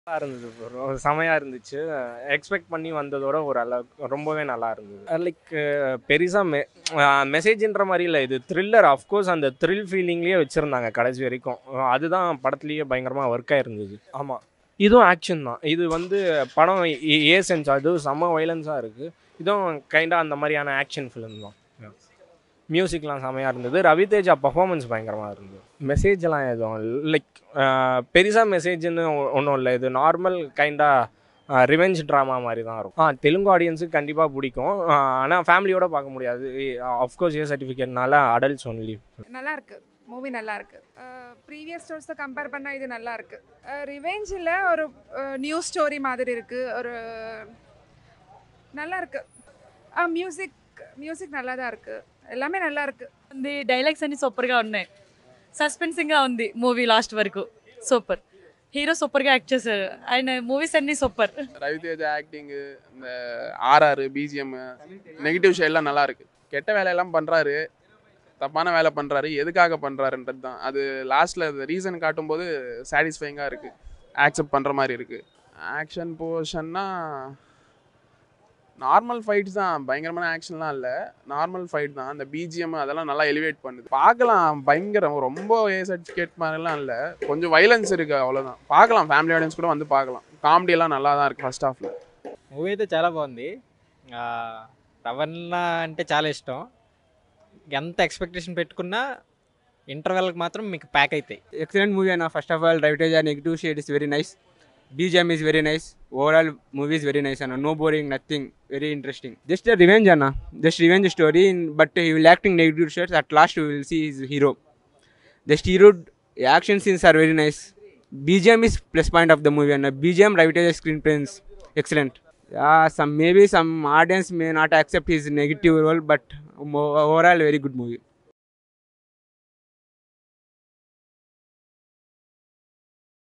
நல்லா இருந்தது bro. செமையா இருந்துச்சு எக்ஸ்பெக்ட் பண்ணி வந்ததோட ஒரு அளவுக்கு ரொம்பவே நல்லா இருந்தது லைக் பெருசாக மெ மெசேஜ்ன்ற மாதிரி இல்லை இது த்ரில்லர் அஃப்கோர்ஸ் அந்த த்ரில் ஃபீலிங்லேயே வச்சுருந்தாங்க கடைசி வரைக்கும் அஹ் அதுதான் படத்துலேயே பயங்கரமாக ஒர்க் ஆயிருந்தது ஆமாம் இதுவும் ஆக்ஷன் தான் இது வந்து படம் ஏ- ஏ சென்ஸ் அது செம்ம வைலன்ஸாக இருக்குது இதுவும் கைண்டாக அந்த மாதிரியான ஆக்ஷன் ஃபிலிம் தான் மியூசிக்லாம் செமையாக இருந்தது ரவிதேஜா பர்ஃபார்மன்ஸ் பயங்கரமாக இருந்தது மெசேஜ்லாம் எதுவும் லைக் பெருசாக மெசேஜ்னு ஒன்றும் இல்லை இது நார்மல் கைண்டாக ரிவெஞ்ச் ட்ராமா மாதிரி தான் இருக்கும் ஆ தெலுங்கு ஆடியன்ஸுக்கு கண்டிப்பாக பிடிக்கும் ஆனால் ஃபேமிலியோட பார்க்க முடியாது அஃப்கோர்ஸ் ஏ சர்டிஃபிகேட்னால அடல்ட்ஸ் ஒன்லி நல்லா இருக்கு மூவி நல்லா இருக்கு ப்ரீவியஸ் ஸ்டோர்ஸை கம்பேர் பண்ணால் இது நல்லா இருக்கு ரிவெஞ்சில் ஒரு நியூ ஸ்டோரி மாதிரி இருக்கு ஒரு நல்லா இருக்கு மியூசிக் மியூசிக் நல்லா தான் இருக்கு எல்லாமே நல்லா ఇருக்கு ఉంది డైలాగ్స్ అన్ని సూపర్గా ఉన్నాయి సస్పెన్సింగ్గా ఉంది మూవీ లాస్ట్ వరకు సూపర్ హీరో సూపర్గా యాక్ట్ చేశారు ఆయన మూవీస్ అన్నీ సూపర్ ரவிதேஜா ஆக்டிங்கு இந்த ஆர்ஆர் பிஜிஎம் நெகட்டிவ் ஷேட்லாம் நல்லா இருக்கு கெட்ட வேலையெல்லாம் பண்ணுறாரு தப்பான வேலை பண்ணுறாரு எதுக்காக பண்ணுறாருன்றது தான் அது லாஸ்ட்டில் ரீசன் காட்டும்போது சாட்டிஸ்ஃபைங்காக இருக்குது ஆக்செப்ட் பண்ணுற மாதிரி இருக்குது ஆக்ஷன் போர்ஷன்னா நார்மல் ஃபைட்ஸ் தான் பயங்கரமான ஆக்ஷன்லாம் இல்லை நார்மல் ஃபைட் தான் அந்த பிஜிஎம் அதெல்லாம் நல்லா எலிவேட் பண்ணுது பார்க்கலாம் பயங்கரம் ரொம்ப ஏ சர்டிஃபிகேட் மாதிரிலாம் இல்லை கொஞ்சம் வைலன்ஸ் இருக்குது அவ்வளோதான் பார்க்கலாம் ஃபேமிலி ஆடியன்ஸ் கூட வந்து பார்க்கலாம் காமெடி எல்லாம் நல்லா தான் இருக்குது ఫస్ట్ హాఫ్లో మూవీ అయితే చాలా బాగుంది ఆ, రవణ అంటే చాలా ఇష్టం ఎంత ఎక్స్పెక్టేషన్ పెట్టుకున్నా ఇంటర్వెల్కి మాత్రం మీకు ప్యాక్ అవుతాయి excellent movie and uh, first of all Raviteja negative shade is very nice BGM is very nice overall movie is very nice and uh, no boring nothing very interesting just a revenge Anna just revenge story in, but he will acting negative shades at last we will see his hero just hero action scenes are very nice BGM is plus point of the movie and uh, BGM Raviteja screenplay is excellent yeah some maybe some audience may not accept his negative role but mo- overall very good movie